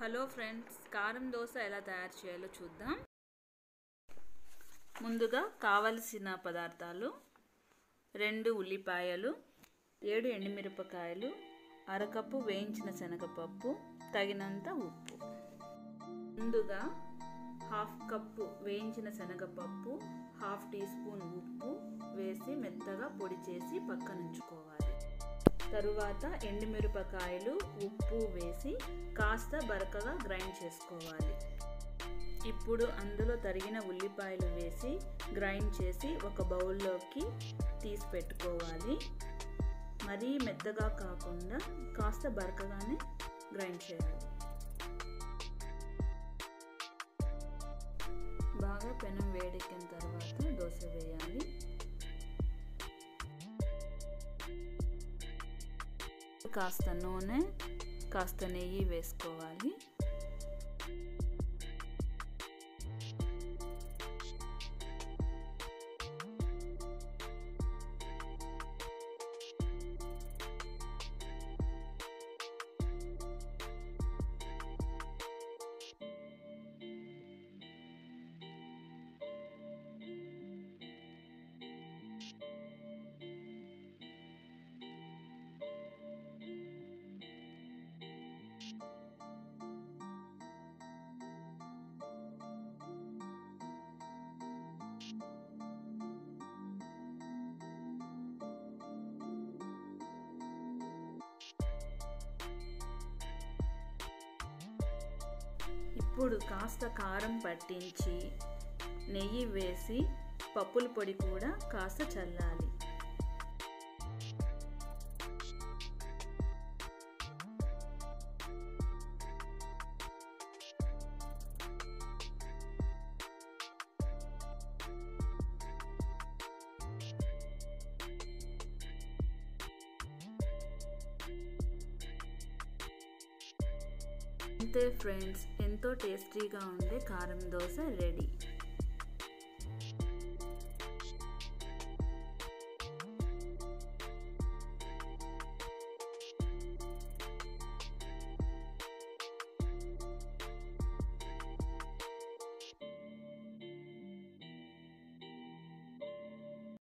hello friends కారం దోశ ఎలా తయారు చేయాలో చూద్దాం ముందుగా కావలసిన పదార్థాలు రెండు ఉల్లిపాయలు ఏడు ఎండుమిరపకాయలు అరకప్పు వేయించిన శనగపప్పు తగినంత ఉప్పు ముందుగా హాఫ్ కప్పు వేయించిన శనగపప్పు హాఫ్ టీ స్పూన్ ఉప్పు వేసి మెత్తగా పొడి చేసి పక్కనుంచుకోవాలి తరువాత ఎండుమిరపకాయలు ఉప్పు వేసి కాస్త బరకగా గ్రైండ్ చేసుకోవాలి ఇప్పుడు అందులో తరిగిన ఉల్లిపాయలు వేసి గ్రైండ్ చేసి ఒక బౌల్లోకి తీసి పెట్టుకోవాలి మరీ మెత్తగా కాకుండా కాస్త బరకగానే గ్రైండ్ చేయాలి బాగా పెనం వేడెక్కిన తర్వాత దోశ వేయాలి కాస్త నూనె కాస్త నెయ్యి వేసుకోవాలి ఇప్పుడు కాస్త కారం పట్టించి నెయ్యి వేసి పప్పుల పొడి కూడా కాస్త చల్లాలి అంతే ఫ్రెండ్స్ ఎంతో టేస్టీగా ఉండే కారం దోశ రెడీ